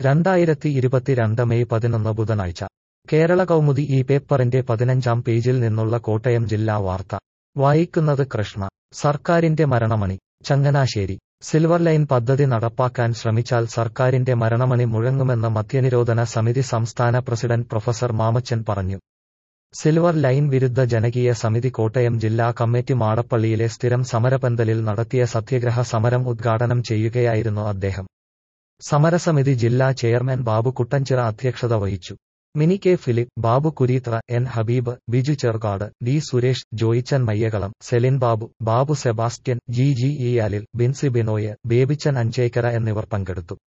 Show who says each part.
Speaker 1: രണ്ടായിരത്തി ഇരുപത്തിരണ്ട് മെയ് പതിനൊന്ന് ബുധനാഴ്ച കേരള കൗമുദി ഈ പേപ്പറിന്റെ പതിനഞ്ചാം പേജിൽ നിന്നുള്ള കോട്ടയം ജില്ലാ വാർത്ത വായിക്കുന്നത് കൃഷ്ണ സർക്കാരിന്റെ മരണമണി ചങ്ങനാശ്ശേരി സിൽവർ ലൈൻ പദ്ധതി നടപ്പാക്കാൻ ശ്രമിച്ചാൽ സർക്കാരിന്റെ മരണമണി മുഴങ്ങുമെന്ന് മദ്യനിരോധന സമിതി സംസ്ഥാന പ്രസിഡന്റ് പ്രൊഫസർ മാമച്ചൻ പറഞ്ഞു സിൽവർ ലൈൻ വിരുദ്ധ ജനകീയ സമിതി കോട്ടയം ജില്ലാ കമ്മിറ്റി മാടപ്പള്ളിയിലെ സ്ഥിരം സമരപന്തലിൽ നടത്തിയ സത്യഗ്രഹ സമരം ഉദ്ഘാടനം ചെയ്യുകയായിരുന്നു അദ്ദേഹം സമരസമിതി ജില്ലാ ചെയർമാൻ ബാബു കുട്ടഞ്ചിറ അധ്യക്ഷത വഹിച്ചു Mini K Philip Babu Kureethra N Habeeb Biju Cherukad D Suresh Joichan Mayyakalam Celine Babu Babu Sebastian G G Iyalil Binsy Binoy Babychan Anchekkara എന്നിവർ പങ്കെടുത്തു